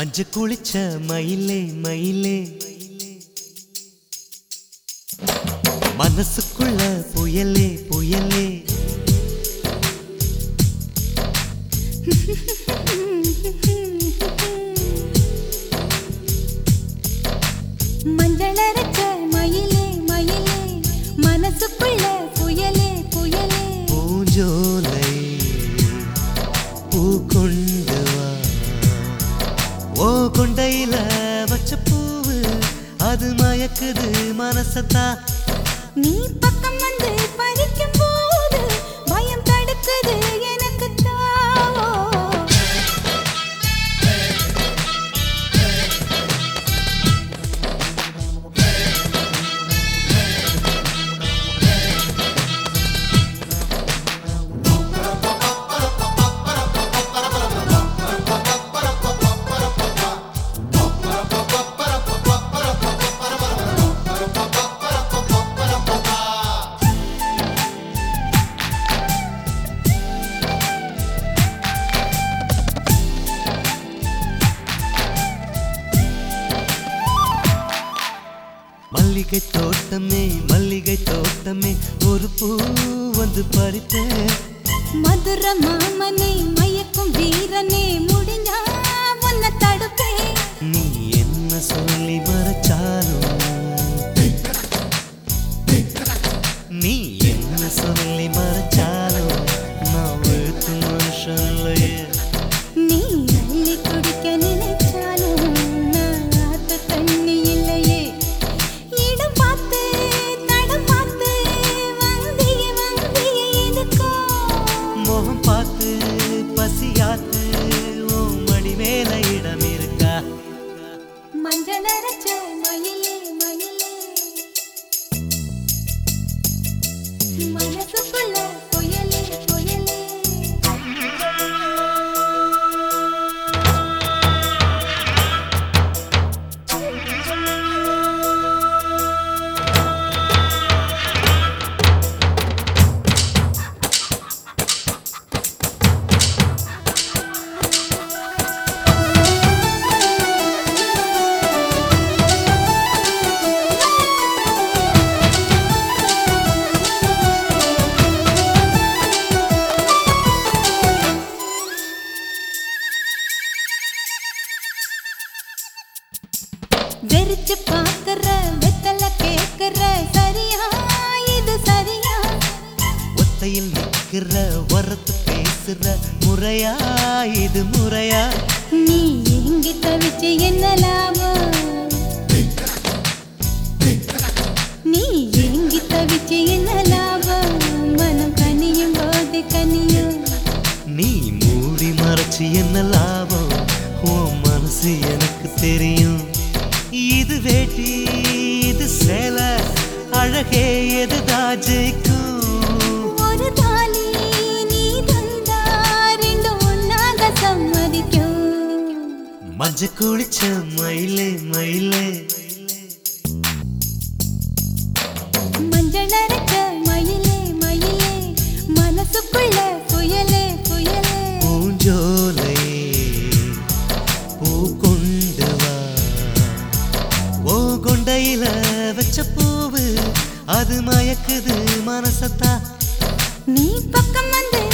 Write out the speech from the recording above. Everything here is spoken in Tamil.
மஞ்சு குளிச்ச மயிலே மயிலே மனசுக்குள்ள புயலே புயலே மஞ்சளரச்ச மயிலே மயிலே மனசுக்குள்ள புயலே புயலே பூஞ்சோலை பூ கொண்டு வா ஓ கொண்டையில வச்ச பூவு அது மயக்குது மனசத்தா நீ பக்கம் வந்து பறிக்கும் போது பயம் தடுக்குது எனக்கு தாவோ மல்லிகை தோட்டமே மல்லிகை தோட்டமே ஒரு பூ வந்து பறித்தேன் மதுர மாமனே மயக்கும் வீரனே முடிஞ்சா உன்னை தடுப்பேன் நீ என்ன சொல்லி மறைச்சாலும் நீ என்ன சொல்லி மறைச்சாலும் நான் வெறுத்து மனுஷன் இல்லையே நீ அள்ளி குடிக்க நினைச்சாலும் நான் ஆத்த தண்ணி இல்லையே இடம் பார்த்து தடம் பார்த்து வந்திய வந்திய எதுக்கோ முகம் பார்த்து பசியாத்து உன் மடி மேல இடம் இருக்கா மஞ்சள் அரைச்ச மயிலே மயிலே மனசுக்குள்ள புயலே புயலே வெறிச்சு பாக்குற வெத்தல கேக்குற சரியா இது சரியா ஒத்தையில் நிக்கிற வரத்து பேசுற முறையா இது முறையா நீ எங்கி தவிச்சு என்ன லாபம் நீ எங்கி தவிச்சு என்ன லாபம் மனம் கனியும் போது கனியும் நீ மூடி மறைச்சு என்ன லாபம் உன் மனசு எனக்கு தெரியும் இது வேட்டி இது சேல அழகே எதுதான் ஜெயிக்கும் ஒரு தாலி நீ தந்தா ரெண்டு ஒன்னாக சம்மதிக்கும் மஞ்ச குளிச்ச மயிலே மயிலே மஞ்சள் அரைச்ச மயிலே மயிலே மனசுக்குள்ள புயலே புயலே பூஞ்சோலை பூ கொண்டு வா ஓ கொண்டையில வச்ச பூவு அது மயக்குது மனசத்தா நீ பக்கம் வந்து